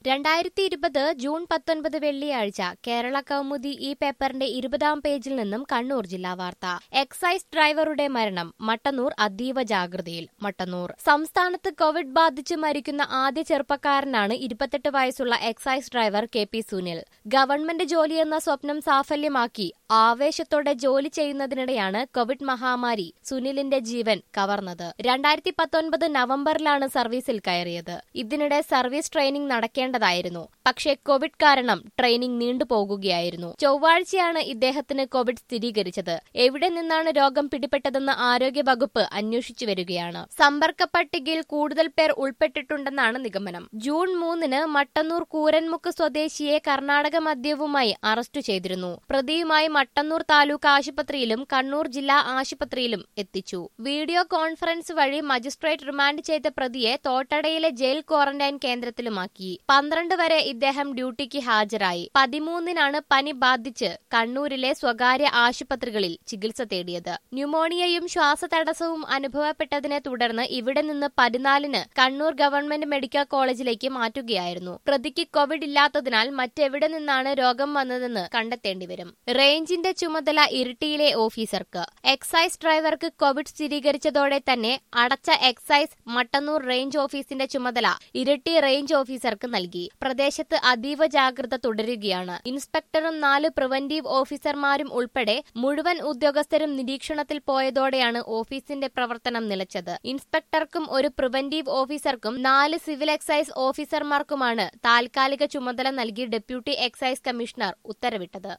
രണ്ടായിരത്തി ഇരുപത് ജൂൺ പത്തൊൻപത് വെള്ളിയാഴ്ച കേരള കൗമുദി ഈ പേപ്പറിന്റെ ഇരുപതാം പേജിൽ നിന്നും കണ്ണൂർ ജില്ലാ വാർത്ത എക്സൈസ് ഡ്രൈവറുടെ മരണം മട്ടന്നൂർ അതീവ ജാഗ്രതയിൽ മട്ടന്നൂർ സംസ്ഥാനത്ത് കോവിഡ് ബാധിച്ച് മരിക്കുന്ന ആദ്യ ചെറുപ്പക്കാരനാണ് ഇരുപത്തെട്ട് വയസ്സുള്ള excise driver K P Sunil government ജോലിയെന്ന സ്വപ്നം സാഫല്യമാക്കി ആവേശത്തോടെ ജോലി ചെയ്യുന്നതിനിടെയാണ് കോവിഡ് മഹാമാരി സുനിലിന്റെ ജീവൻ കവർന്നത് രണ്ടായിരത്തി പത്തൊൻപത് നവംബറിലാണ് സർവീസിൽ കയറിയത് ഇതിനിടെ സർവീസ് ട്രെയിനിംഗ് നടക്കേണ്ടതായിരുന്നു പക്ഷേ കോവിഡ് കാരണം ട്രെയിനിംഗ് നീണ്ടുപോകുകയായിരുന്നു ചൊവ്വാഴ്ചയാണ് ഇദ്ദേഹത്തിന് കോവിഡ് സ്ഥിരീകരിച്ചത് എവിടെ നിന്നാണ് രോഗം പിടിപെട്ടതെന്ന് ആരോഗ്യ വകുപ്പ് അന്വേഷിച്ചു വരികയാണ് സമ്പർക്ക പട്ടികയിൽ കൂടുതൽ പേർ ഉൾപ്പെട്ടിട്ടുണ്ടെന്നാണ് നിഗമനം ജൂൺ മൂന്നിന് മട്ടന്നൂർ കൂരൻമുക്ക് സ്വദേശിയെ കർണാടക മദ്യവുമായി അറസ്റ്റ് ചെയ്തിരുന്നു പ്രതിയുമായി മട്ടന്നൂർ താലൂക്ക് ആശുപത്രിയിലും കണ്ണൂർ ജില്ലാ ആശുപത്രിയിലും എത്തിച്ചു വീഡിയോ കോൺഫറൻസ് വഴി മജിസ്ട്രേറ്റ് റിമാൻഡ് ചെയ്ത പ്രതിയെ തോട്ടടയിലെ ജയിൽ ക്വാറന്റൈൻ കേന്ദ്രത്തിലുമാക്കി പന്ത്രണ്ട് വരെ ഇദ്ദേഹം ഡ്യൂട്ടിക്ക് ഹാജരായി പതിമൂന്നിനാണ് പനി ബാധിച്ച് കണ്ണൂരിലെ സ്വകാര്യ ആശുപത്രികളിൽ ചികിത്സ തേടിയത് ന്യൂമോണിയയും ശ്വാസതടസ്സവും അനുഭവപ്പെട്ടതിനെ തുടർന്ന് ഇവിടെ നിന്ന് പതിനാലിന് കണ്ണൂർ ഗവൺമെന്റ് മെഡിക്കൽ കോളേജിലേക്ക് മാറ്റുകയായിരുന്നു പ്രതിക്ക് കോവിഡ് ഇല്ലാത്തതിനാൽ മറ്റെവിടെ നിന്നാണ് രോഗം വന്നതെന്ന് കണ്ടെത്തേണ്ടിവരും റേഞ്ചിന്റെ ചുമതല ഇരിട്ടിയിലെ ഓഫീസർക്ക് എക്സൈസ് ഡ്രൈവർക്ക് കോവിഡ് സ്ഥിരീകരിച്ചതോടെ തന്നെ അടച്ച എക്സൈസ് മട്ടന്നൂർ റേഞ്ച് ഓഫീസിന്റെ ചുമതല ഇരിട്ടി റേഞ്ച് ഓഫീസർക്ക് നൽകി പ്രദേശത്ത് അതീവ ജാഗ്രത തുടരുകയാണ് ഇൻസ്പെക്ടറും നാല് പ്രിവന്റീവ് ഓഫീസർമാരും ഉൾപ്പെടെ മുഴുവൻ ഉദ്യോഗസ്ഥരും നിരീക്ഷണത്തിൽ പോയതോടെയാണ് ഓഫീസിന്റെ പ്രവർത്തനം നിലച്ചത് ഇൻസ്പെക്ടർക്കും ഒരു പ്രിവന്റീവ് ഓഫീസർക്കും നാല് സിവിൽ എക്സൈസ് ഓഫീസർമാർക്കുമാണ് താൽക്കാലിക ചുമതല നൽകി ഡെപ്യൂട്ടി എക്സൈസ് കമ്മീഷണർ ഉത്തരവിട്ടത്